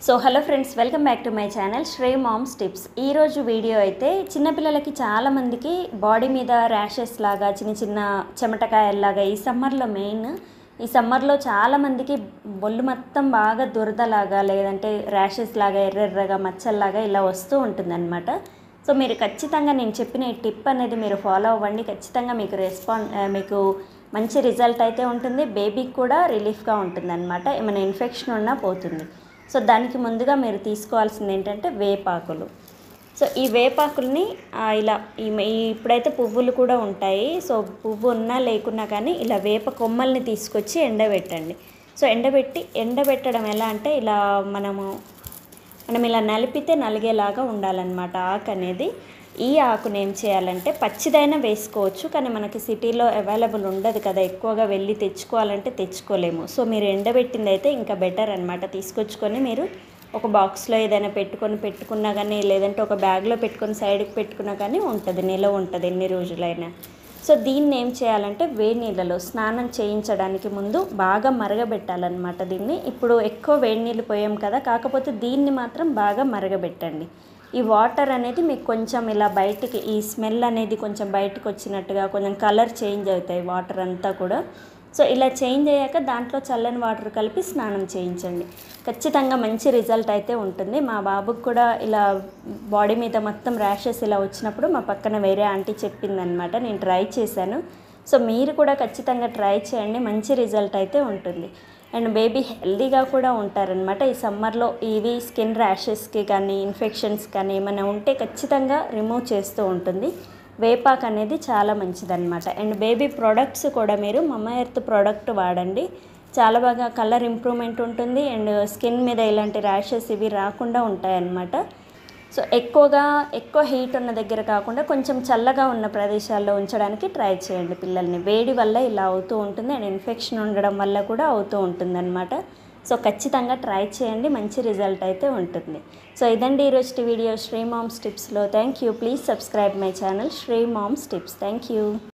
so hello friends welcome back to my channel Shree moms tips ఈరోజు video అయితే చిన్నపిల్లలకి చాలామందికి బాడీ మీద ర్యాషెస్ లాగా చిన్న చిన్న చెమటకాయల్లాగా ఈ సమ్మర్లో మెయిన్ ఈ సమ్మర్లో చాలామందికి బొల్లు మొత్తం బాగా దురదలాగా లేదంటే ర్యాషెస్ లాగా ఎర్రెర్రగా మచ్చల్లాగా ఇలా వస్తూ ఉంటుందన్నమాట సో మీరు ఖచ్చితంగా నేను చెప్పిన ఈ టిప్ అనేది మీరు ఫాలో అవ్వండి ఖచ్చితంగా మీకు రెస్పాన్ ఆ, మీకు మంచి రిజల్ట్ అయితే ఉంటుంది బేబీకి కూడా రిలీఫ్గా ఉంటుంది ఏమైనా ఇన్ఫెక్షన్ ఉన్నా పోతుంది సో దానికి ముందుగా మీరు తీసుకోవాల్సింది ఏంటంటే వేపాకులు సో ఈ వేపాకుల్ని ఆ, ఇలా ఈ ఈ- ఇప్పుడైతే పువ్వులు కూడా ఉంటాయి సో పువ్వు ఉన్నా లేకున్నా కానీ ఇలా వేప కొమ్మల్ని తీసుకొచ్చి ఎండబెట్టండి సో ఎండబెట్టి ఎండబెట్టడం ఎలా అంటే ఇలా మనము మనం ఇలా నలిపితే నలిగేలాగా ఉండాలన్నమాట ఆకు అనేది ఈ ఆకుని ఏం చేయాలంటే పచ్చిదైనా వేసుకోవచ్చు కానీ మనకి సిటీలో అవైలబుల్ ఉండదు కదా ఎక్కువగా వెళ్ళి తెచ్చుకోవాలంటే తెచ్చుకోలేము సో మీరు ఎండబెట్టింది అయితే ఇంకా బెటర్ అనమాట తీసుకొచ్చుకొని మీరు ఒక బాక్స్లో ఏదైనా పెట్టుకొని పెట్టుకున్నా కానీ లేదంటే ఒక బ్యాగ్లో పెట్టుకొని సైడ్కి పెట్టుకున్నా కానీ ఉంటుంది నిలవ ఉంటుంది ఎన్ని రోజులైనా సో దీన్ని ఏం చేయాలంటే వేడి నీళ్ళలో స్నానం చేయించడానికి ముందు బాగా మరగబెట్టాలన్నమాట దీన్ని ఇప్పుడు ఎక్కువ వేడి నీళ్ళు పోయాం కదా కాకపోతే దీన్ని మాత్రం బాగా మరగబెట్టండి ఈ వాటర్ అనేది మీకు కొంచెం ఇలా బయటికి ఈ స్మెల్ అనేది కొంచెం బయటకు వచ్చినట్టుగా కొంచెం కలర్ చేంజ్ అవుతాయి వాటర్ అంతా కూడా సో ఇలా చేంజ్ అయ్యాక దాంట్లో చల్లని వాటర్ కలిపి స్నానం చేయించండి ఖచ్చితంగా మంచి రిజల్ట్ అయితే ఉంటుంది మా బాబుకి కూడా ఇలా బాడీ మీద మొత్తం ర్యాషెస్ ఇలా వచ్చినప్పుడు మా పక్కన వేరే ఆంటీ చెప్పిందనమాట నేను ట్రై చేశాను సో మీరు కూడా ఖచ్చితంగా ట్రై చేయండి మంచి రిజల్ట్ అయితే ఉంటుంది అండ్ బేబీ హెల్దీగా కూడా ఉంటారనమాట ఈ సమ్మర్లో ఇవి స్కిన్ ర్యాషెస్కి కానీ ఇన్ఫెక్షన్స్ కానీ ఏమైనా ఉంటే ఖచ్చితంగా రిమూవ్ చేస్తూ ఉంటుంది వేపాక్ అనేది చాలా మంచిదన్నమాట అండ్ బేబీ ప్రోడక్ట్స్ కూడా మీరు మమ్మ ఎర్త్ ప్రోడక్ట్ వాడండి చాలా బాగా కలర్ ఇంప్రూవ్మెంట్ ఉంటుంది అండ్ స్కిన్ మీద ఇలాంటి ర్యాషెస్ ఇవి రాకుండా ఉంటాయన్నమాట సో ఎక్కువగా ఎక్కువ హీట్ ఉన్న దగ్గర కాకుండా కొంచెం చల్లగా ఉన్న ప్రదేశాల్లో ఉంచడానికి ట్రై చేయండి పిల్లల్ని వేడి వల్ల ఇలా అవుతూ ఉంటుంది అండ్ ఇన్ఫెక్షన్ ఉండడం వల్ల కూడా అవుతూ ఉంటుంది సో ఖచ్చితంగా ట్రై చేయండి మంచి రిజల్ట్ అయితే ఉంటుంది సో ఇదండి ఈరోజు వీడియో శ్రీ మామ్స్ టిప్స్లో thank you please subscribe my channel Shree moms tips thank you